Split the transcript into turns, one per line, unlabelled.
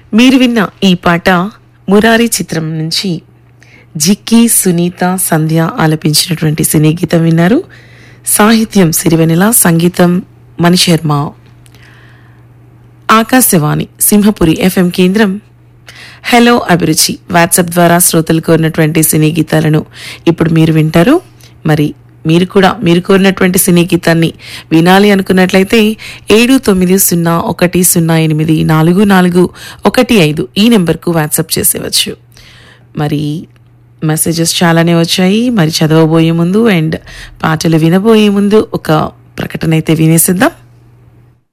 మీరు విన్న ఈ పాట మురారి చిత్రం నుంచి జిక్కి సునీత సంధ్య ఆలపించినటువంటి సినీ గీతం విన్నారు సాహిత్యం సిరివెనెల సంగీతం మణిశర్మ ఆకాశవాణి సింహపురి ఎఫ్ఎం కేంద్రం హలో అభిరుచి వాట్సాప్ ద్వారా శ్రోతలు కోరినటువంటి సినీ గీతాలను ఇప్పుడు మీరు వింటారు మరి మీరు కూడా మీరు కోరినటువంటి సినీ గీతాన్ని వినాలి అనుకున్నట్లయితే ఏడు తొమ్మిది సున్నా ఒకటి సున్నా ఎనిమిది నాలుగు నాలుగు ఒకటి ఐదు ఈ నెంబర్కు వాట్సాప్ చేసేవచ్చు మరి మెసేజెస్ చాలానే వచ్చాయి మరి చదవబోయే ముందు అండ్ పాటలు వినబోయే ముందు ఒక ప్రకటన అయితే వినేసిద్దాం